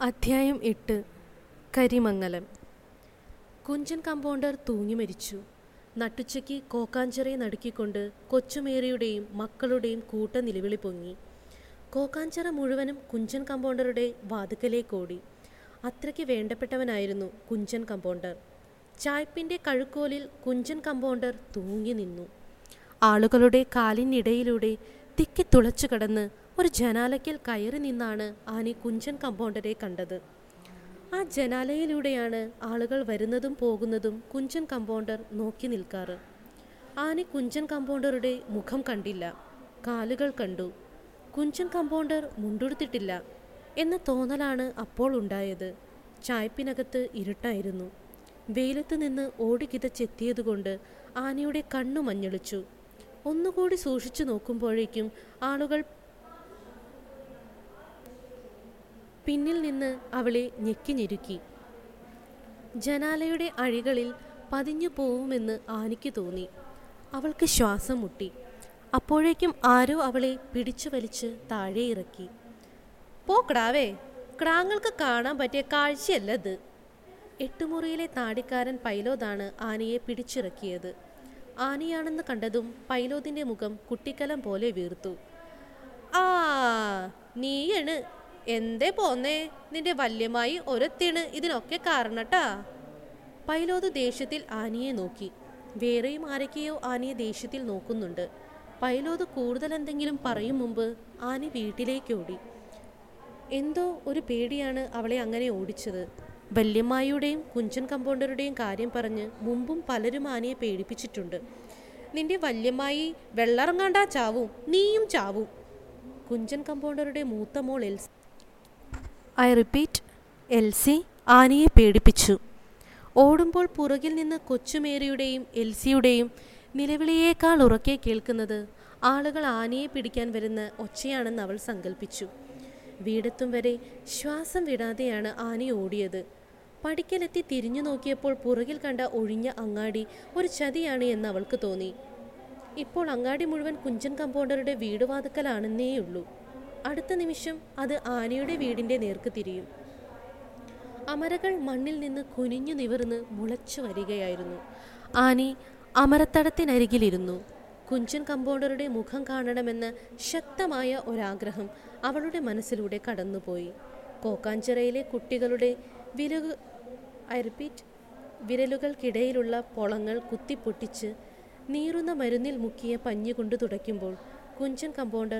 അധ്യായം എട്ട് കരിമംഗലം കുഞ്ചൻ കമ്പൗണ്ടർ തൂങ്ങി മരിച്ചു നട്ടുച്ചയ്ക്ക് കോക്കാഞ്ചിറയെ നടുക്കിക്കൊണ്ട് കൊച്ചുമേരിയുടെയും മക്കളുടെയും കൂട്ട നിലവിളി പൊങ്ങി കോക്കാഞ്ചിറ മുഴുവനും കുഞ്ചൻ കമ്പൗണ്ടറുടെ വാതുക്കലേക്കോടി അത്രയ്ക്ക് വേണ്ടപ്പെട്ടവനായിരുന്നു കുഞ്ചൻ കമ്പൗണ്ടർ ചായ്പിൻ്റെ കഴുക്കോലിൽ കുഞ്ചൻ കമ്പൗണ്ടർ തൂങ്ങി നിന്നു ആളുകളുടെ കാലിനിടയിലൂടെ തിക്കി തുളച്ചു കടന്ന് ഒരു ജനാലയ്ക്കൽ കയറി നിന്നാണ് ആനി കുഞ്ചൻ കമ്പൗണ്ടറെ കണ്ടത് ആ ജനാലയിലൂടെയാണ് ആളുകൾ വരുന്നതും പോകുന്നതും കുഞ്ചൻ കമ്പൗണ്ടർ നോക്കി നിൽക്കാറ് ആനി കുഞ്ചൻ കമ്പൗണ്ടറുടെ മുഖം കണ്ടില്ല കാലുകൾ കണ്ടു കുഞ്ചൻ കമ്പൗണ്ടർ മുണ്ടുടുത്തിട്ടില്ല എന്ന തോന്നലാണ് അപ്പോൾ ഉണ്ടായത് ചായ്പിനകത്ത് ഇരുട്ടായിരുന്നു വെയിലത്ത് നിന്ന് ഓടിക്കിതച്ചെത്തിയതുകൊണ്ട് ആനയുടെ കണ്ണു മഞ്ഞളിച്ചു ഒന്നുകൂടി സൂക്ഷിച്ചു നോക്കുമ്പോഴേക്കും ആളുകൾ പിന്നിൽ നിന്ന് അവളെ ഞെക്കി ഞെരുക്കി ജനാലയുടെ അഴികളിൽ പതിഞ്ഞു പോവുമെന്ന് ആനിക്ക് തോന്നി അവൾക്ക് ശ്വാസം മുട്ടി അപ്പോഴേക്കും ആരോ അവളെ പിടിച്ചു വലിച്ച് താഴെ ഇറക്കി പോക്കടാവേ ക്രാങ്ങൾക്ക് കാണാൻ പറ്റിയ കാഴ്ചയല്ല ഇത് എട്ടുമുറിയിലെ താടിക്കാരൻ പൈലോതാണ് ആനയെ പിടിച്ചിറക്കിയത് ആനയാണെന്ന് കണ്ടതും പൈലോദിന്റെ മുഖം കുട്ടിക്കലം പോലെ വീർത്തു ആ നീയാണ് എന്തേ പോന്നേ നിന്റെ വല്യമായി ഒരത്തിണ് ഇതിനൊക്കെ കാരണട്ടാ പൈലോത് ദേഷ്യത്തിൽ ആനയെ നോക്കി വേറെയും ആരൊക്കെയോ ആനയെ ദേഷ്യത്തിൽ നോക്കുന്നുണ്ട് പൈലോത് കൂടുതൽ എന്തെങ്കിലും പറയും മുമ്പ് ആന വീട്ടിലേക്കോടി എന്തോ ഒരു പേടിയാണ് അവളെ അങ്ങനെ ഓടിച്ചത് വല്യമ്മായിയുടെയും കുഞ്ചൻ കമ്പൗണ്ടറുടെയും കാര്യം പറഞ്ഞ് മുമ്പും പലരും ആനയെ പേടിപ്പിച്ചിട്ടുണ്ട് നിന്റെ വല്യമ്മായി വെള്ളറങ്ങാണ്ടാ ചാവും നീയും ചാവും കുഞ്ചൻ കമ്പൗണ്ടറുടെ മൂത്ത മോൾ എൽസി ഐ റിപ്പീറ്റ് എൽസി ആനയെ പേടിപ്പിച്ചു ഓടുമ്പോൾ പുറകിൽ നിന്ന് കൊച്ചുമേരിയുടെയും എൽസിയുടെയും നിലവിളിയേക്കാൾ ഉറക്കെ കേൾക്കുന്നത് ആളുകൾ ആനയെ പിടിക്കാൻ വരുന്ന ഒച്ചയാണെന്ന് അവൾ സങ്കല്പിച്ചു വീടെത്തും വരെ ശ്വാസം വിടാതെയാണ് ആന ഓടിയത് പടിക്കലെത്തി തിരിഞ്ഞു നോക്കിയപ്പോൾ പുറകിൽ കണ്ട ഒഴിഞ്ഞ അങ്ങാടി ഒരു ചതിയാണ് എന്ന് അവൾക്ക് തോന്നി ഇപ്പോൾ അങ്ങാടി മുഴുവൻ കുഞ്ചൻ കമ്പൗണ്ടറുടെ വീട് വാതുക്കലാണെന്നേയുള്ളൂ അടുത്ത നിമിഷം അത് ആനയുടെ വീടിന്റെ നേർക്ക് തിരിയും അമരകൾ മണ്ണിൽ നിന്ന് കുനിഞ്ഞു നിവർന്ന് മുളച്ചു വരികയായിരുന്നു ആനി അമരത്തടത്തിനരികിലിരുന്നു കുഞ്ചൻ കമ്പൗണ്ടറുടെ മുഖം കാണണമെന്ന ശക്തമായ ഒരാഗ്രഹം അവളുടെ മനസ്സിലൂടെ കടന്നുപോയി കോക്കാഞ്ചിറയിലെ കുട്ടികളുടെ വിരകു ഐ റിപ്പീറ്റ് വിരലുകൾക്കിടയിലുള്ള പൊളങ്ങൾ കുത്തിപ്പൊട്ടിച്ച് നീറുന്ന മരുന്നിൽ മുക്കിയ പഞ്ഞി കൊണ്ട് തുടയ്ക്കുമ്പോൾ കുഞ്ചൻ കമ്പൗണ്ടർ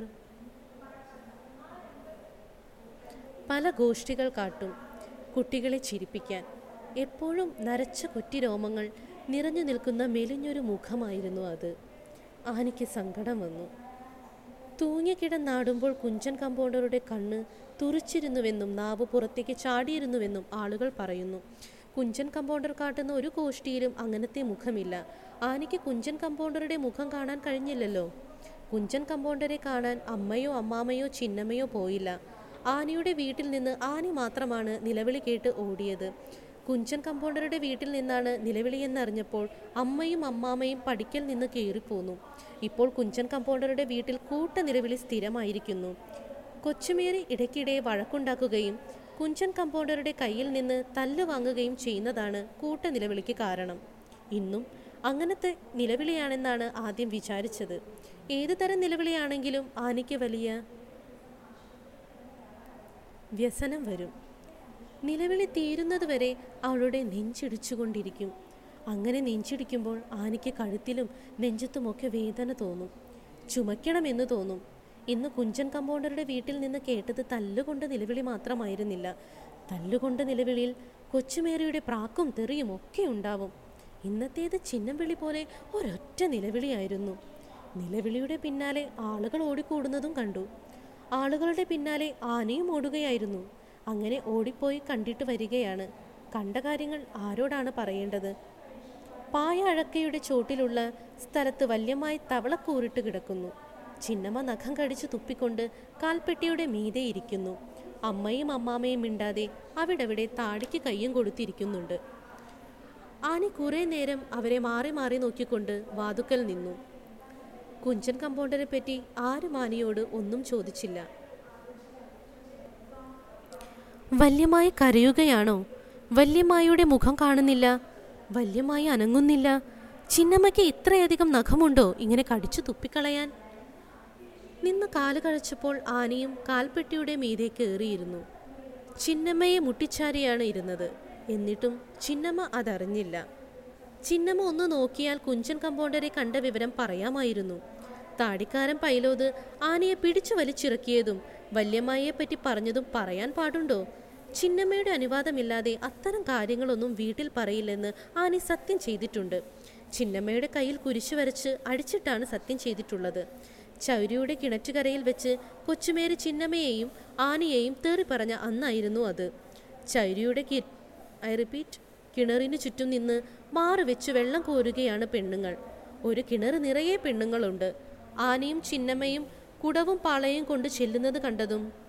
പല ഗോഷ്ഠികൾ കാട്ടും കുട്ടികളെ ചിരിപ്പിക്കാൻ എപ്പോഴും നരച്ച കുറ്റിരോമങ്ങൾ നിറഞ്ഞു നിൽക്കുന്ന മെലിഞ്ഞൊരു മുഖമായിരുന്നു അത് ആനയ്ക്ക് സങ്കടം വന്നു തൂങ്ങിക്കിടന്നാടുമ്പോൾ കുഞ്ചൻ കമ്പൗണ്ടറുടെ കണ്ണ് തുറിച്ചിരുന്നുവെന്നും നാവ് പുറത്തേക്ക് ചാടിയിരുന്നുവെന്നും ആളുകൾ പറയുന്നു കുഞ്ചൻ കമ്പൗണ്ടർ കാട്ടുന്ന ഒരു ഗോഷ്ഠിയിലും അങ്ങനത്തെ മുഖമില്ല ആനയ്ക്ക് കുഞ്ചൻ കമ്പൗണ്ടറുടെ മുഖം കാണാൻ കഴിഞ്ഞില്ലല്ലോ കുഞ്ചൻ കമ്പൗണ്ടറെ കാണാൻ അമ്മയോ അമ്മാമയോ ചിന്നമ്മയോ പോയില്ല ആനയുടെ വീട്ടിൽ നിന്ന് ആനി മാത്രമാണ് നിലവിളി കേട്ട് ഓടിയത് കുഞ്ചൻ കമ്പൗണ്ടറുടെ വീട്ടിൽ നിന്നാണ് നിലവിളിയെന്നറിഞ്ഞപ്പോൾ അമ്മയും അമ്മാമയും പടിക്കൽ നിന്ന് കയറിപ്പോന്നു ഇപ്പോൾ കുഞ്ചൻ കമ്പൗണ്ടറുടെ വീട്ടിൽ കൂട്ട നിലവിളി സ്ഥിരമായിരിക്കുന്നു കൊച്ചുമേരി ഇടയ്ക്കിടെ വഴക്കുണ്ടാക്കുകയും കുഞ്ചൻ കമ്പൗണ്ടറുടെ കയ്യിൽ നിന്ന് തല്ല് വാങ്ങുകയും ചെയ്യുന്നതാണ് കൂട്ട നിലവിളിക്ക് കാരണം ഇന്നും അങ്ങനത്തെ നിലവിളിയാണെന്നാണ് ആദ്യം വിചാരിച്ചത് ഏതു തരം നിലവിളിയാണെങ്കിലും ആനയ്ക്ക് വലിയ വ്യസനം വരും നിലവിളി തീരുന്നതുവരെ അവളുടെ നെഞ്ചിടിച്ചുകൊണ്ടിരിക്കും അങ്ങനെ നെഞ്ചിടിക്കുമ്പോൾ ആനയ്ക്ക് കഴുത്തിലും നെഞ്ചത്തുമൊക്കെ വേദന തോന്നും ചുമയ്ക്കണമെന്ന് തോന്നും ഇന്ന് കുഞ്ചൻ കമ്പൗണ്ടറുടെ വീട്ടിൽ നിന്ന് കേട്ടത് തല്ലുകൊണ്ട് നിലവിളി മാത്രമായിരുന്നില്ല തല്ലുകൊണ്ട് നിലവിളിയിൽ കൊച്ചുമേരിയുടെ പ്രാക്കും തെറിയും ഒക്കെ ഉണ്ടാവും ഇന്നത്തേത് ചിഹ്നം പോലെ ഒരൊറ്റ നിലവിളിയായിരുന്നു നിലവിളിയുടെ പിന്നാലെ ആളുകൾ ഓടിക്കൂടുന്നതും കണ്ടു ആളുകളുടെ പിന്നാലെ ആനയും ഓടുകയായിരുന്നു അങ്ങനെ ഓടിപ്പോയി കണ്ടിട്ട് വരികയാണ് കണ്ട കാര്യങ്ങൾ ആരോടാണ് പറയേണ്ടത് പായ അഴക്കയുടെ ചോട്ടിലുള്ള സ്ഥലത്ത് വല്യമായി തവളക്കൂറിട്ട് കിടക്കുന്നു ചിന്നമ്മ നഖം കടിച്ച് തുപ്പിക്കൊണ്ട് കാൽപ്പെട്ടിയുടെ മീതെ ഇരിക്കുന്നു അമ്മയും അമ്മാമയും മിണ്ടാതെ അവിടവിടെ താടിക്ക് കയ്യും കൊടുത്തിരിക്കുന്നുണ്ട് ആനി കുറേ നേരം അവരെ മാറി മാറി നോക്കിക്കൊണ്ട് വാതുക്കൽ നിന്നു കുഞ്ചൻ കമ്പൗണ്ടറെ പറ്റി ആരും ആനയോട് ഒന്നും ചോദിച്ചില്ല വല്യമായി കരയുകയാണോ വല്യമ്മായിയുടെ മുഖം കാണുന്നില്ല വല്യമായി അനങ്ങുന്നില്ല ചിന്നമ്മയ്ക്ക് ഇത്രയധികം നഖമുണ്ടോ ഇങ്ങനെ കടിച്ചു തുപ്പിക്കളയാൻ നിന്ന് കാല് കഴിച്ചപ്പോൾ ആനയും കാൽപ്പെട്ടിയുടെ മീതെ കയറിയിരുന്നു ചിന്നമ്മയെ മുട്ടിച്ചാരിയാണ് ഇരുന്നത് എന്നിട്ടും ചിന്നമ്മ അതറിഞ്ഞില്ല ചിന്നമ്മ ഒന്ന് നോക്കിയാൽ കുഞ്ചൻ കമ്പൗണ്ടറെ കണ്ട വിവരം പറയാമായിരുന്നു താടിക്കാരൻ പൈലോത് ആനയെ പിടിച്ചു വലിച്ചിറക്കിയതും വല്യമ്മയെ പറ്റി പറഞ്ഞതും പറയാൻ പാടുണ്ടോ ചിന്നമ്മയുടെ അനുവാദമില്ലാതെ അത്തരം കാര്യങ്ങളൊന്നും വീട്ടിൽ പറയില്ലെന്ന് ആനി സത്യം ചെയ്തിട്ടുണ്ട് ചിന്നമ്മയുടെ കയ്യിൽ കുരിശു വരച്ച് അടിച്ചിട്ടാണ് സത്യം ചെയ്തിട്ടുള്ളത് ചൗരിയുടെ കിണറ്റുകരയിൽ വെച്ച് കൊച്ചുമേരി ചിന്നമ്മയെയും ആനയെയും തേറി പറഞ്ഞ അന്നായിരുന്നു അത് ചൗരിയുടെ കി ഐ റിപ്പീറ്റ് കിണറിന് ചുറ്റും നിന്ന് മാറി വെച്ച് വെള്ളം കോരുകയാണ് പെണ്ണുങ്ങൾ ഒരു കിണർ നിറയെ പെണ്ണുങ്ങളുണ്ട് ആനയും ചിന്നമ്മയും കുടവും പാളയും കൊണ്ട് ചെല്ലുന്നത് കണ്ടതും